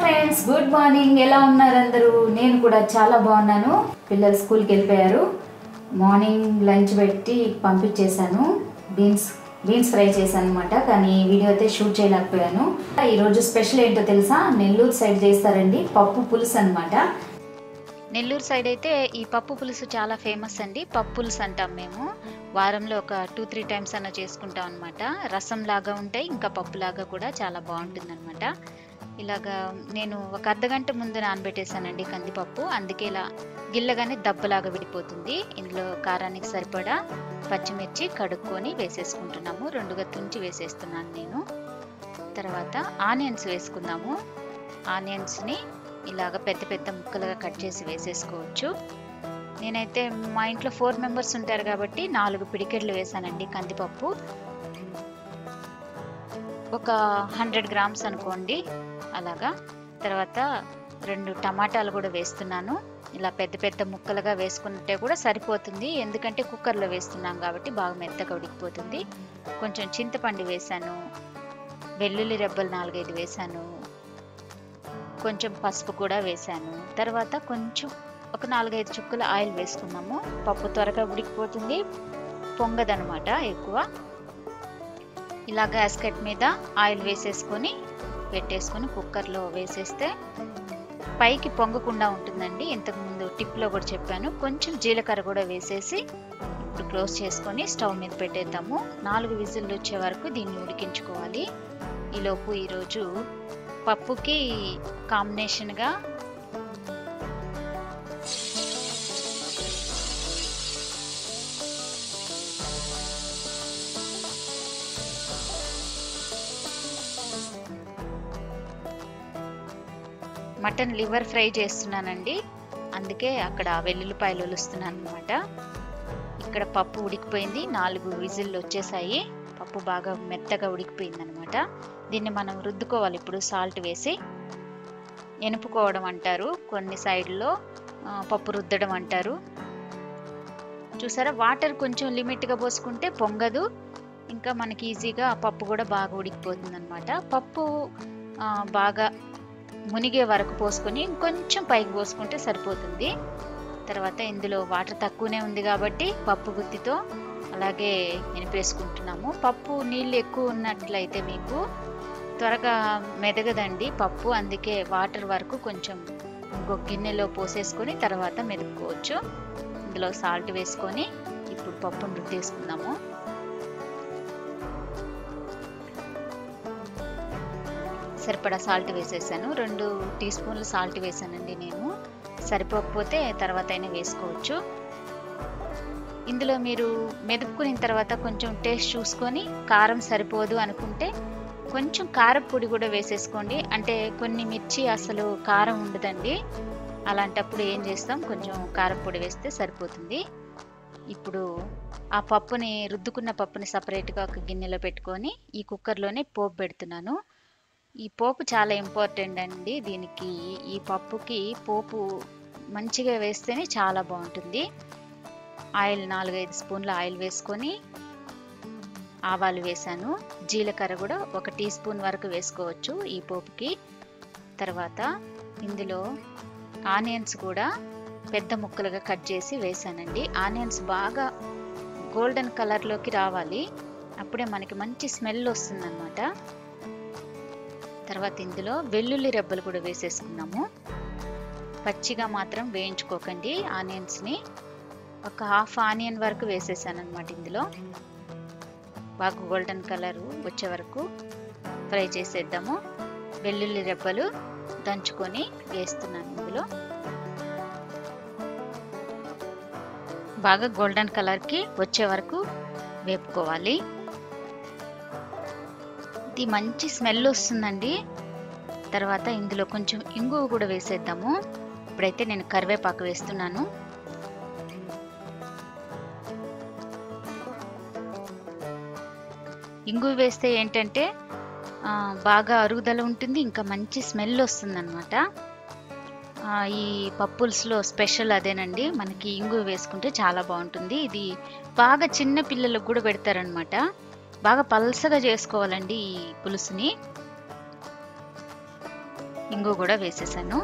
friends good morning ఎలా ఉన్నారు అందరూ నేను కూడా చాలా బాగున్నాను పిల్లలు స్కూల్కి వెళ్ళిపోయారు మార్నింగ్ లంచ్ పెట్టి పంపించేశాను బీన్స్ బీన్స్ ఫ్రై చేశాను అనమాట కానీ వీడియో అయితే షూట్ చేయలేకపోయాను ఈరోజు స్పెషల్ ఏంటో తెలుసా నెల్లూరు సైడ్ చేస్తారండి పప్పు పులుసు అనమాట నెల్లూరు సైడ్ అయితే ఈ పప్పు పులుసు చాలా ఫేమస్ అండి పప్పు పులుసు అంటాం మేము వారంలో ఒక టూ త్రీ టైమ్స్ అన్న చేసుకుంటాం అనమాట రసం లాగా ఉంటాయి ఇంకా పప్పు లాగా కూడా చాలా బాగుంటుంది అనమాట ఇలాగా నేను ఒక అర్ధగంట ముందు నానబెట్టేశానండి కందిపప్పు అందుకే ఇలా గిల్లగానే దబ్బలాగా విడిపోతుంది ఇందులో కారానికి సరిపడా పచ్చిమిర్చి కడుక్కొని వేసేసుకుంటున్నాము రెండుగా తుంచి వేసేస్తున్నాను నేను తర్వాత ఆనియన్స్ వేసుకుందాము ఆనియన్స్ని ఇలాగ పెద్ద పెద్ద ముక్కలుగా కట్ చేసి వేసేసుకోవచ్చు నేనైతే మా ఇంట్లో ఫోర్ మెంబర్స్ ఉంటారు కాబట్టి నాలుగు పిడికెట్లు వేసానండి కందిపప్పు ఒక హండ్రెడ్ గ్రామ్స్ అనుకోండి అలాగా తర్వాత రెండు టమాటాలు కూడా వేస్తున్నాను ఇలా పెద్ద పెద్ద ముక్కలుగా వేసుకుంటే కూడా సరిపోతుంది ఎందుకంటే కుక్కర్లో వేస్తున్నాం కాబట్టి బాగా మెత్తగా ఉడికిపోతుంది కొంచెం చింతపండు వేశాను వెల్లుల్లి రెబ్బలు నాలుగైదు వేశాను కొంచెం పసుపు కూడా వేశాను తర్వాత కొంచెం ఒక నాలుగైదు చుక్కల ఆయిల్ వేసుకున్నాము పప్పు త్వరగా ఉడికిపోతుంది పొంగదనమాట ఎక్కువ ఇలా గ్యాస్ కట్ మీద ఆయిల్ వేసేసుకొని పెట్టేసుకొని కుక్కర్లో వేసేస్తే పైకి పొంగకుండా ఉంటుందండి ఇంతకుముందు టిప్లో కూడా చెప్పాను కొంచెం జీలకర్ర కూడా వేసేసి ఇప్పుడు క్లోజ్ చేసుకొని స్టవ్ మీద పెట్టేద్దాము నాలుగు విజిల్లు వచ్చే వరకు దీన్ని ఉడికించుకోవాలి ఈలోపు ఈరోజు పప్పుకి కాంబినేషన్గా మటన్ లివర్ ఫ్రై చేస్తున్నానండి అందుకే అక్కడ వెల్లుల్లిపాయలు ఒలుస్తున్నాను అనమాట ఇక్కడ పప్పు ఉడికిపోయింది నాలుగు విజిల్లు వచ్చేసాయి పప్పు బాగా మెత్తగా ఉడికిపోయింది అనమాట దీన్ని మనం రుద్దుకోవాలి ఇప్పుడు సాల్ట్ వేసి ఎనుపుకోవడం అంటారు కొన్ని సైడ్లో పప్పు రుద్దడం అంటారు చూసారా వాటర్ కొంచెం లిమిట్గా పోసుకుంటే పొంగదు ఇంకా మనకి ఈజీగా ఆ పప్పు కూడా బాగా ఉడికిపోతుంది అనమాట పప్పు బాగా మునిగే వరకు పోసుకొని ఇంకొంచెం పైకి పోసుకుంటే సరిపోతుంది తర్వాత ఇందులో వాటర్ తక్కువనే ఉంది కాబట్టి పప్పు గుత్తితో అలాగే ఎనిపేసుకుంటున్నాము పప్పు నీళ్ళు ఎక్కువ ఉన్నట్లయితే మీకు త్వరగా మెదగదండి పప్పు అందుకే వాటర్ వరకు కొంచెం ఇంకొక గిన్నెలో పోసేసుకొని తర్వాత మెదుపుకోవచ్చు ఇందులో సాల్ట్ వేసుకొని ఇప్పుడు పప్పును రుద్దేసుకుందాము సరిపడా సాల్ట్ వేసేసాను రెండు టీ స్పూన్లు సాల్ట్ వేసానండి నేను సరిపోకపోతే తర్వాత అయినా వేసుకోవచ్చు ఇందులో మీరు మెదుపుకున్న తర్వాత కొంచెం టేస్ట్ చూసుకొని కారం సరిపోదు అనుకుంటే కొంచెం కారపొడి కూడా వేసేసుకోండి అంటే కొన్ని మిర్చి అసలు కారం ఉండదండి అలాంటప్పుడు ఏం చేస్తాం కొంచెం కారపొడి వేస్తే సరిపోతుంది ఇప్పుడు ఆ పప్పుని రుద్దుకున్న పప్పుని సపరేట్గా ఒక గిన్నెలో పెట్టుకొని ఈ కుక్కర్లోనే పోపు పెడుతున్నాను ఈ పోపు చాలా ఇంపార్టెంట్ అండి దీనికి ఈ పప్పుకి పోపు మంచిగా వేస్తేనే చాలా బాగుంటుంది ఆయిల్ నాలుగైదు స్పూన్ల ఆయిల్ వేసుకొని ఆవాలు వేసాను జీలకర్ర కూడా ఒక టీ స్పూన్ వరకు వేసుకోవచ్చు ఈ పోపుకి తర్వాత ఇందులో ఆనియన్స్ కూడా పెద్ద ముక్కలుగా కట్ చేసి వేసానండి ఆనియన్స్ బాగా గోల్డెన్ కలర్లోకి రావాలి అప్పుడే మనకి మంచి స్మెల్ వస్తుందన్నమాట తర్వాత ఇందులో వెల్లుల్లి రెబ్బలు కూడా వేసేసుకున్నాము పచ్చిగా మాత్రం వేయించుకోకండి ఆనియన్స్ని ఒక హాఫ్ ఆనియన్ వరకు వేసేసాను అనమాట ఇందులో బాగా గోల్డెన్ కలర్ వచ్చే వరకు ఫ్రై చేసేద్దాము వెల్లుల్లి రెబ్బలు దంచుకొని వేస్తున్నాను ఇందులో బాగా గోల్డెన్ కలర్కి వచ్చే వరకు వేపుకోవాలి ఇది మంచి స్మెల్ వస్తుందండి తర్వాత ఇందులో కొంచెం ఇంగువ కూడా వేసేద్దాము ఇప్పుడైతే నేను కరివేపాకు వేస్తున్నాను ఇంగువ వేస్తే ఏంటంటే బాగా అరుగుదల ఉంటుంది ఇంకా మంచి స్మెల్ వస్తుందన్నమాట ఈ పప్పుల్స్లో స్పెషల్ అదేనండి మనకి ఇంగువ వేసుకుంటే చాలా బాగుంటుంది ఇది బాగా చిన్న పిల్లలకు కూడా పెడతారనమాట బాగా పల్సగా చేసుకోవాలండి ఈ పులుసుని ఇంగు కూడా వేసేసాను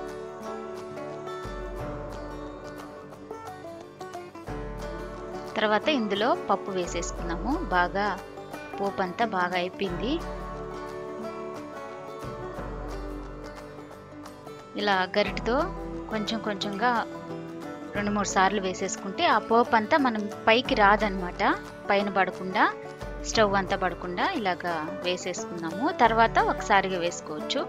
తర్వాత ఇందులో పప్పు వేసేసుకున్నాము బాగా పోపు అంతా బాగా అయిపోయింది ఇలా గరిటతో కొంచెం కొంచెంగా రెండు మూడు సార్లు వేసేసుకుంటే ఆ పోపు అంతా మనం పైకి రాదనమాట పైన పడకుండా స్టవ్ అంతా పడకుండా ఇలాగా వేసేసుకున్నాము తర్వాత ఒకసారిగా వేసుకోవచ్చు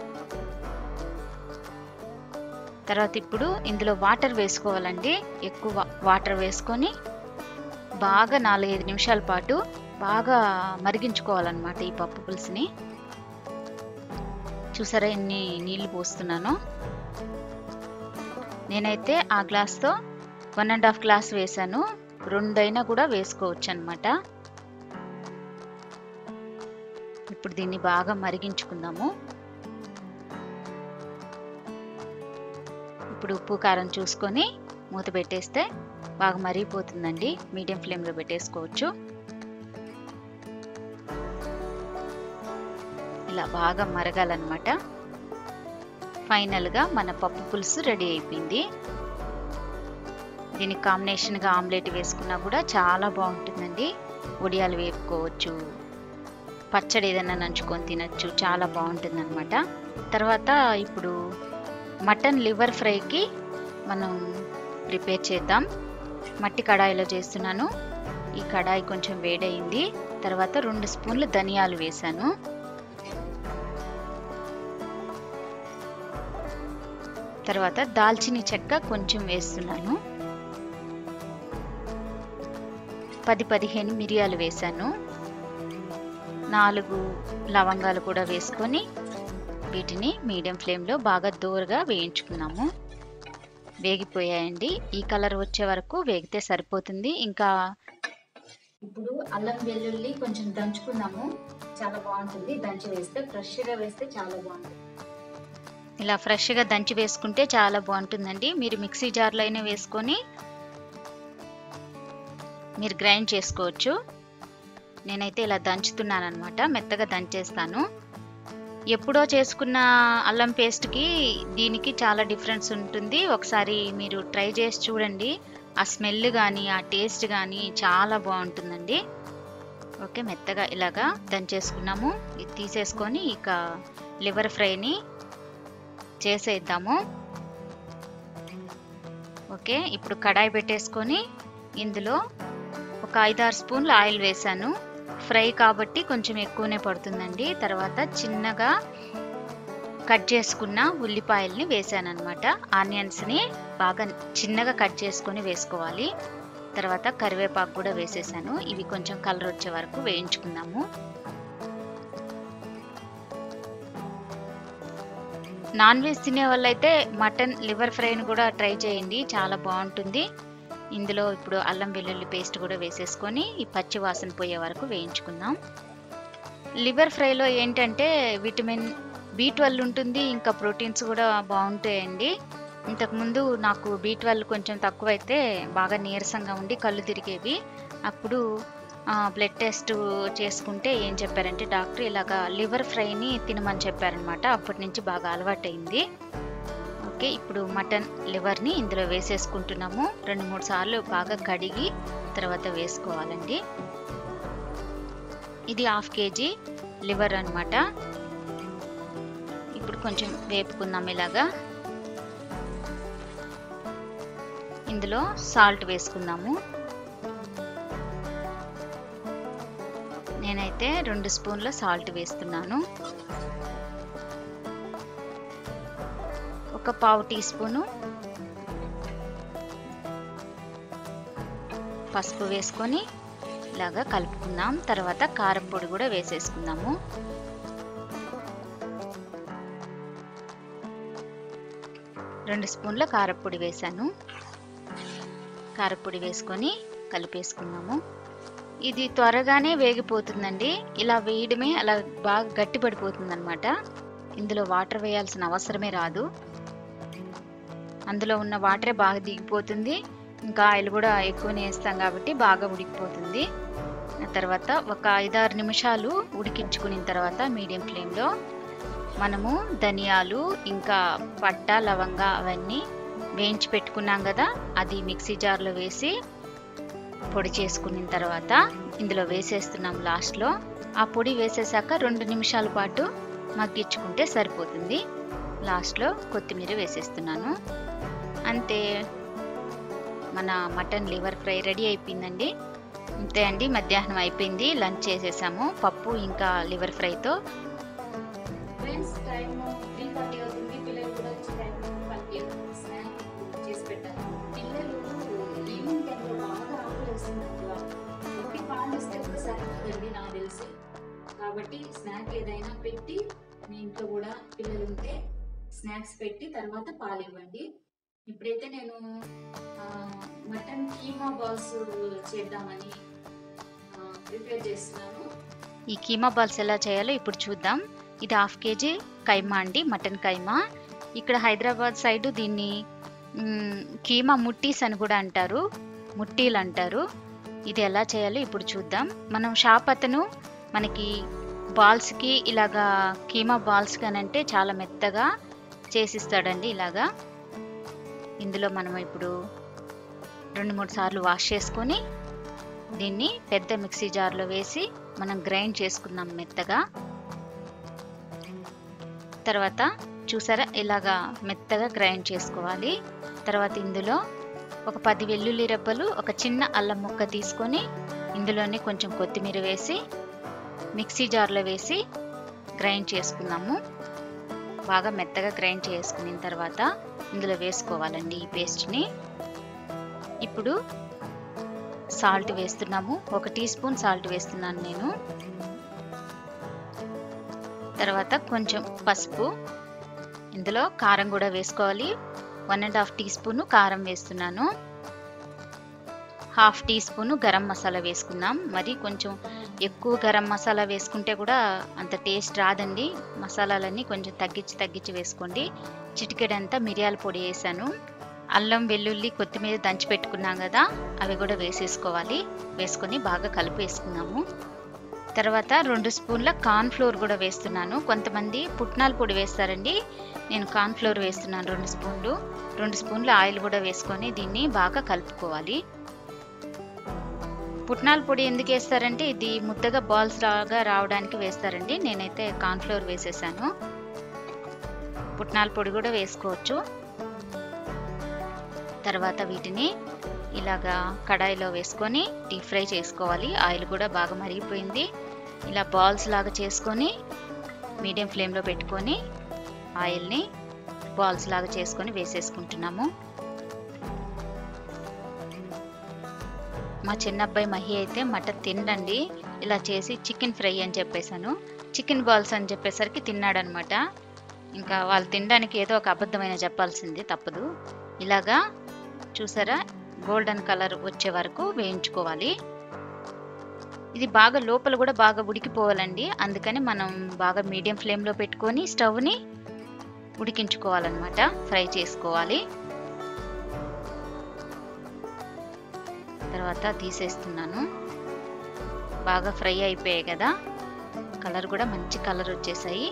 తర్వాత ఇప్పుడు ఇందులో వాటర్ వేసుకోవాలండి ఎక్కువ వాటర్ వేసుకొని బాగా నాలుగైదు నిమిషాల పాటు బాగా మరిగించుకోవాలన్నమాట ఈ పప్పు పులుసుని చూసారా ఎన్ని నీళ్లు పోస్తున్నాను నేనైతే ఆ గ్లాస్తో వన్ అండ్ హాఫ్ గ్లాస్ వేసాను రెండైనా కూడా వేసుకోవచ్చు అనమాట ఇప్పుడు దీన్ని బాగా మరిగించుకుందాము ఇప్పుడు ఉప్పు కారం చూసుకొని మూత పెట్టేస్తే బాగా మరిగిపోతుందండి మీడియం ఫ్లేమ్లో పెట్టేసుకోవచ్చు ఇలా బాగా మరగాలన్నమాట ఫైనల్గా మన పప్పు పులుసు రెడీ అయిపోయింది దీనికి కాంబినేషన్గా ఆమ్లెట్ వేసుకున్నా కూడా చాలా బాగుంటుందండి ఉడియాలు వేపుకోవచ్చు పచ్చడి ఏదైనా నంచుకొని తినచ్చు చాలా బాగుంటుంది అనమాట తర్వాత ఇప్పుడు మటన్ లివర్ ఫ్రైకి మనం ప్రిపేర్ చేద్దాం మట్టి కడాయిలో చేస్తున్నాను ఈ కడాయి కొంచెం వేడయింది తర్వాత రెండు స్పూన్లు ధనియాలు వేశాను తర్వాత దాల్చిని చెక్క కొంచెం వేస్తున్నాను పది పదిహేను మిరియాలు వేశాను నాలుగు లవంగాలు కూడా వేసుకొని వీటిని మీడియం ఫ్లేమ్లో బాగా దూరగా వేయించుకున్నాము వేగిపోయాయండి ఈ కలర్ వచ్చే వరకు వేగితే సరిపోతుంది ఇంకా ఇప్పుడు అల్లం వెల్లుల్లి కొంచెం దంచుకున్నాము చాలా బాగుంటుంది దంచి వేస్తే ఫ్రెష్గా వేస్తే చాలా బాగుంటుంది ఇలా ఫ్రెష్గా దంచి వేసుకుంటే చాలా బాగుంటుందండి మీరు మిక్సీ జార్లో అయినా వేసుకొని మీరు గ్రైండ్ చేసుకోవచ్చు నేనైతే ఇలా దంచుతున్నాను అనమాట మెత్తగా దంచేస్తాను ఎప్పుడో చేసుకున్న అల్లం పేస్ట్కి దీనికి చాలా డిఫరెన్స్ ఉంటుంది ఒకసారి మీరు ట్రై చేసి చూడండి ఆ స్మెల్ కానీ ఆ టేస్ట్ కానీ చాలా బాగుంటుందండి ఓకే మెత్తగా ఇలాగా దంచేసుకున్నాము ఇది తీసేసుకొని ఇక లివర్ ఫ్రైని చేసేద్దాము ఓకే ఇప్పుడు కడాయి పెట్టేసుకొని ఇందులో ఒక ఐదారు స్పూన్లు ఆయిల్ వేసాను ఫ్రై కాబట్టి కొంచెం ఎక్కువనే పడుతుందండి తర్వాత చిన్నగా కట్ చేసుకున్న ఉల్లిపాయల్ని వేసాను అనమాట ఆనియన్స్ని బాగా చిన్నగా కట్ చేసుకొని వేసుకోవాలి తర్వాత కరివేపాకు కూడా వేసేసాను ఇవి కొంచెం కలర్ వచ్చే వరకు వేయించుకుందాము నాన్ వెజ్ తినే వాళ్ళైతే మటన్ లివర్ ఫ్రైని కూడా ట్రై చేయండి చాలా బాగుంటుంది ఇందులో ఇప్పుడు అల్లం వెల్లుల్లి పేస్ట్ కూడా వేసేసుకొని ఈ పచ్చి వాసన పోయే వరకు వేయించుకుందాం లివర్ ఫ్రైలో ఏంటంటే విటమిన్ బి ట్వెల్వ్ ఉంటుంది ఇంకా ప్రోటీన్స్ కూడా బాగుంటాయండి ఇంతకుముందు నాకు బి ట్వెల్వ్ కొంచెం తక్కువైతే బాగా నీరసంగా ఉండి కళ్ళు తిరిగేవి అప్పుడు బ్లడ్ టెస్ట్ చేసుకుంటే ఏం చెప్పారంటే డాక్టర్ ఇలాగా లివర్ ఫ్రైని తినమని చెప్పారనమాట అప్పటి నుంచి బాగా అలవాటైంది ఓకే ఇప్పుడు మటన్ లివర్ని ఇందులో వేసేసుకుంటున్నాము రెండు మూడు సార్లు బాగా కడిగి తర్వాత వేసుకోవాలండి ఇది హాఫ్ కేజీ లివర్ అనమాట ఇప్పుడు కొంచెం వేపుకుందాం ఇలాగా ఇందులో సాల్ట్ వేసుకుందాము నేనైతే రెండు స్పూన్ల సాల్ట్ వేస్తున్నాను ఒక పావు టీ స్పూను పసుపు వేసుకొని ఇలాగా కలుపుకుందాం తర్వాత కారం పొడి కూడా వేసేసుకుందాము రెండు స్పూన్ల కారపొడి వేసాను కారపొడి వేసుకొని కలిపేసుకుందాము ఇది త్వరగానే వేగిపోతుందండి ఇలా వేయడమే అలా బాగా గట్టి పడిపోతుంది అనమాట ఇందులో వాటర్ వేయాల్సిన అవసరమే రాదు అందులో ఉన్న వాటరే బాగా దిగిపోతుంది ఇంకా ఆయిల్ కూడా ఎక్కువనే వేస్తాం కాబట్టి బాగా ఉడికిపోతుంది ఆ తర్వాత ఒక ఐదారు నిమిషాలు ఉడికించుకున్న తర్వాత మీడియం ఫ్లేమ్లో మనము ధనియాలు ఇంకా పట్ట లవంగ అవన్నీ వేయించి పెట్టుకున్నాం కదా అది మిక్సీ జార్లో వేసి పొడి చేసుకున్న తర్వాత ఇందులో వేసేస్తున్నాం లాస్ట్లో ఆ పొడి వేసేసాక రెండు నిమిషాల పాటు మగ్గించుకుంటే సరిపోతుంది లాస్ట్లో కొత్తిమీర వేసేస్తున్నాను అంతే మన మటన్ లివర్ ఫ్రై రెడీ అయిపోయిందండి అంతే అండి మధ్యాహ్నం అయిపోయింది లంచ్ చేసేసాము పప్పు ఇంకా లివర్ ఫ్రైతో ఫ్రెండ్స్ టైం త్రీ ఫార్టీ అవుతుంది పిల్లలు కూడా వచ్చే టైం వాళ్ళకి స్నాక్ చేసి పెట్టాను పిల్లలు ఈవినింగ్ టైంలో బాగా ఆకలి వేస్తున్నారు ఒకటి పాలు ఇస్తే కూడా సరిపోతుంది నాకు తెలిసి కాబట్టి స్నాక్ ఏదైనా పెట్టి మీ ఇంట్లో కూడా పిల్లలు ఉంటే స్నాక్స్ పెట్టి తర్వాత పాలు ఇవ్వండి ఇప్పుడైతే నేను ఆ, మటన్ కీమా బాల్స్ చేద్దామని ప్రిపేర్ చేస్తున్నాను ఈ కీమా బాల్స్ ఎలా చేయాలో ఇప్పుడు చూద్దాం ఇది హాఫ్ కేజీ కైమా అండి మటన్ కైమా ఇక్కడ హైదరాబాద్ సైడ్ దీన్ని మ్, కీమా ముట్టీస్ అని కూడా అంటారు ముట్టీలు అంటారు ఇది ఎలా చేయాలో ఇప్పుడు చూద్దాం మనం షాప్ అతను మనకి బాల్స్కి ఇలాగా కీమా బాల్స్ కానంటే చాలా మెత్తగా చేసిస్తాడండి ఇలాగా ఇందులో మనం ఇప్పుడు రెండు మూడు సార్లు వాష్ చేసుకొని దీన్ని పెద్ద మిక్సీ జార్లో వేసి మనం గ్రైండ్ చేసుకుందాం మెత్తగా తర్వాత చూసారా ఇలాగా మెత్తగా గ్రైండ్ చేసుకోవాలి తర్వాత ఇందులో ఒక పది వెల్లుల్లి రెబ్బలు ఒక చిన్న అల్లం ముక్క తీసుకొని ఇందులోనే కొంచెం కొత్తిమీర వేసి మిక్సీ జార్లో వేసి గ్రైండ్ చేసుకుందాము బాగా మెత్తగా గ్రైండ్ చేసుకున్న తర్వాత ఇందులో వేసుకోవాలండి ఈ పేస్ట్ని ఇప్పుడు సాల్ట్ వేస్తున్నాము ఒక టీ స్పూన్ సాల్ట్ వేస్తున్నాను నేను తర్వాత కొంచెం పసుపు ఇందులో కారం కూడా వేసుకోవాలి one and half teaspoon కారం వేస్తున్నాను half teaspoon garam masala వేసుకుందాం మరి కొంచెం ఎక్కువ గరం మసాలా వేసుకుంటే కూడా అంత టేస్ట్ రాదండి మసాలాలన్నీ కొంచెం తగ్గించి తగ్గించి వేసుకోండి చిటికెడంతా మిరియాల పొడి వేసాను అల్లం వెల్లుల్లి కొత్తిమీర దంచి పెట్టుకున్నాం కదా అవి కూడా వేసేసుకోవాలి వేసుకొని బాగా కలిపి వేసుకున్నాము తర్వాత రెండు స్పూన్ల కార్న్ ఫ్లోర్ కూడా వేస్తున్నాను కొంతమంది పుట్నాల పొడి వేస్తారండి నేను కార్న్ ఫ్లోర్ వేస్తున్నాను రెండు స్పూన్లు రెండు స్పూన్ల ఆయిల్ కూడా వేసుకొని దీన్ని బాగా కలుపుకోవాలి పుట్నాల పొడి ఎందుకు వేస్తారంటే ఇది ముద్దగా బాల్స్ లాగా రావడానికి వేస్తారండి నేనైతే కార్న్ ఫ్లోర్ వేసేసాను పుట్నాల పొడి కూడా వేసుకోవచ్చు తర్వాత వీటిని ఇలాగా కడాయిలో వేసుకొని డీప్ ఫ్రై చేసుకోవాలి ఆయిల్ కూడా బాగా మరిగిపోయింది ఇలా బాల్స్ లాగా చేసుకొని మీడియం ఫ్లేమ్లో పెట్టుకొని ఆయిల్ని బాల్స్ లాగా చేసుకొని వేసేసుకుంటున్నాము మా చిన్న అబ్బాయి మహి అయితే మటన్ తినండి ఇలా చేసి చికెన్ ఫ్రై అని చెప్పేశాను చికెన్ బాల్స్ అని చెప్పేసరికి తిన్నాడనమాట ఇంకా వాళ్ళు తినడానికి ఏదో ఒక అబద్ధమైన చెప్పాల్సింది తప్పదు ఇలాగా చూసారా గోల్డెన్ కలర్ వచ్చే వరకు వేయించుకోవాలి ఇది బాగా లోపల కూడా బాగా ఉడికిపోవాలండి అందుకని మనం బాగా మీడియం ఫ్లేమ్లో పెట్టుకొని స్టవ్ని ఉడికించుకోవాలన్నమాట ఫ్రై చేసుకోవాలి తర్వాత తీసేస్తున్నాను బాగా ఫ్రై అయిపోయాయి కదా కలర్ కూడా మంచి కలర్ వచ్చేసాయి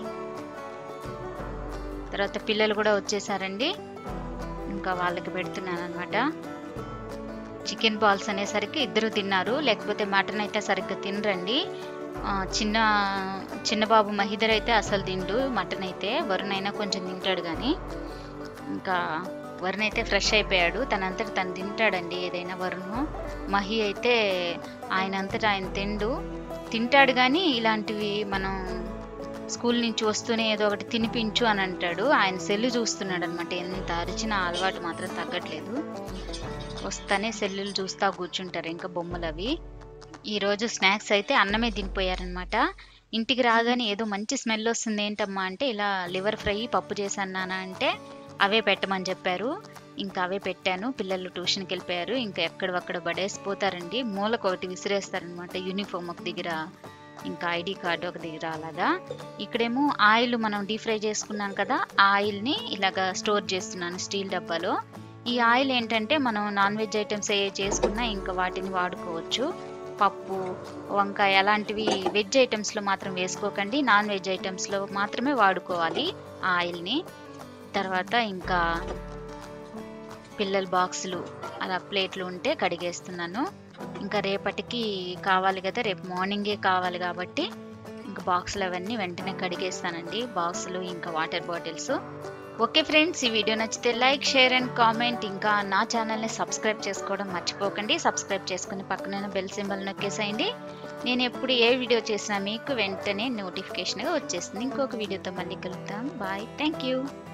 తర్వాత పిల్లలు కూడా వచ్చేసారండి ఇంకా వాళ్ళకి పెడుతున్నాను అనమాట చికెన్ బాల్స్ అనేసరికి ఇద్దరు తిన్నారు లేకపోతే మటన్ అయితే సరిగ్గా తినరండి ఆ, చిన్న చిన్న బాబు మహిదర్ అయితే అసలు తిండు మటన్ అయితే వరుణ్ అయినా కొంచెం తింటాడు కానీ ఇంకా వరుణ్ అయితే ఫ్రెష్ అయిపోయాడు తనంతట తను తింటాడండి ఏదైనా వరుణ్ మహి అయితే ఆయన అంతటా ఆయన తిండు తింటాడు కానీ ఇలాంటివి మనం స్కూల్ నుంచి వస్తూనే ఏదో ఒకటి తినిపించు అని అంటాడు ఆయన సెల్లు చూస్తున్నాడు అనమాట ఎంత అరిచిన అలవాటు మాత్రం తగ్గట్లేదు వస్తానే సెల్లులు చూస్తా కూర్చుంటారు ఇంకా బొమ్మలు అవి ఈరోజు స్నాక్స్ అయితే అన్నమే తినిపోయారనమాట ఇంటికి రాగానే ఏదో మంచి స్మెల్ వస్తుంది ఏంటమ్మా అంటే ఇలా లివర్ ఫ్రై పప్పు చేశాను నాన్న అంటే అవే పెట్టమని చెప్పారు ఇంకా అవే పెట్టాను పిల్లలు ట్యూషన్కి వెళ్ళిపోయారు ఇంకా ఎక్కడవక్కడ పడేసిపోతారండి మూలకు ఒకటి విసిరేస్తారనమాట యూనిఫామ్ ఒక దగ్గర ఇంకా ఐడి కార్డు ఒక దగ్గర అలాగా ఇక్కడేమో ఆయిల్ మనం డీప్ ఫ్రై చేసుకున్నాం కదా ఆ ఆయిల్ని ఇలాగా స్టోర్ చేస్తున్నాను స్టీల్ డబ్బాలో ఈ ఆయిల్ ఏంటంటే మనం నాన్ వెజ్ ఐటమ్స్ ఏ చేసుకున్నా ఇంకా వాటిని వాడుకోవచ్చు పప్పు వంకాయ అలాంటివి వెజ్ ఐటమ్స్లో మాత్రం వేసుకోకండి నాన్ వెజ్ ఐటమ్స్లో మాత్రమే వాడుకోవాలి ఆ ఆయిల్ని తర్వాత ఇంకా పిల్లల బాక్సులు అలా ప్లేట్లు ఉంటే కడిగేస్తున్నాను ఇంకా రేపటికి కావాలి కదా రేపు మార్నింగే కావాలి కాబట్టి ఇంకా బాక్సులు అవన్నీ వెంటనే కడిగేస్తానండి బాక్సులు ఇంకా వాటర్ బాటిల్స్ ఓకే ఫ్రెండ్స్ ఈ వీడియో నచ్చితే లైక్ షేర్ అండ్ కామెంట్ ఇంకా నా ఛానల్ని సబ్స్క్రైబ్ చేసుకోవడం మర్చిపోకండి సబ్స్క్రైబ్ చేసుకుని పక్కన బెల్ సింబల్ నొక్కేసేయండి నేను ఎప్పుడు ఏ వీడియో చేసినా మీకు వెంటనే నోటిఫికేషన్గా వచ్చేస్తుంది ఇంకొక వీడియోతో మళ్ళీ కలుద్దాం బాయ్ థ్యాంక్ యూ